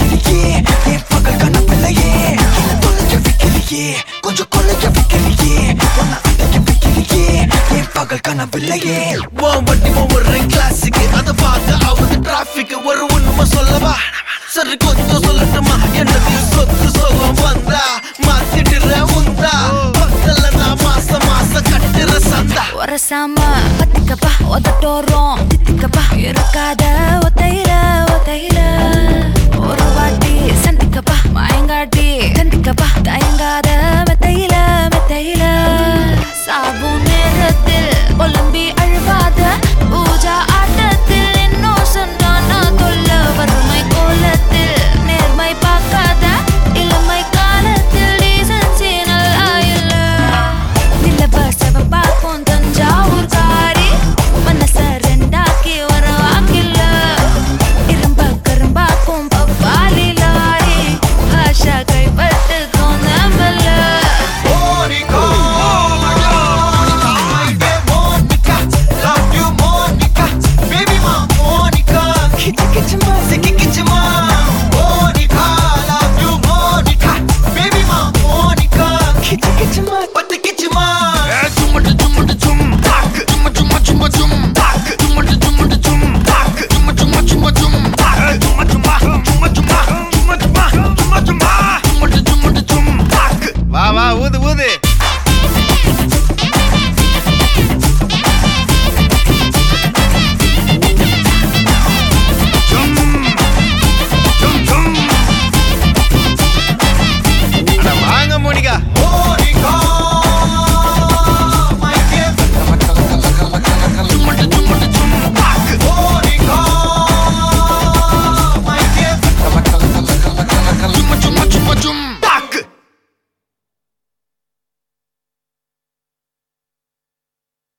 வைக்கலையே என் பகல் கனவில்லையே என்ன தொலைக்க வைக்கலையே கொஞ்சம் கொலைக்க வைக்கலையே உன்னை அடைக்க வைக்கலையே என் பகல் கனவில்லையே உன் வண்டி ஒரு கிளாஸுக்கு அதை பார்த்து ஆகுது டிராபிக் ஒரு உண்மை சொல்லவா சரி கொஞ்சம் சொல்லட்டுமா என்னது சொத்து சொல்லம் வந்தா மாத்திடுற உந்தா பக்கத்துல நான் மாசம் மாசம் கட்டுற சந்தா ஒரசாம பத்திக்கப்பா உதட்டோரம் தித்திக்கப்பா இருக்காத ஒத்தையில ஒத்தையில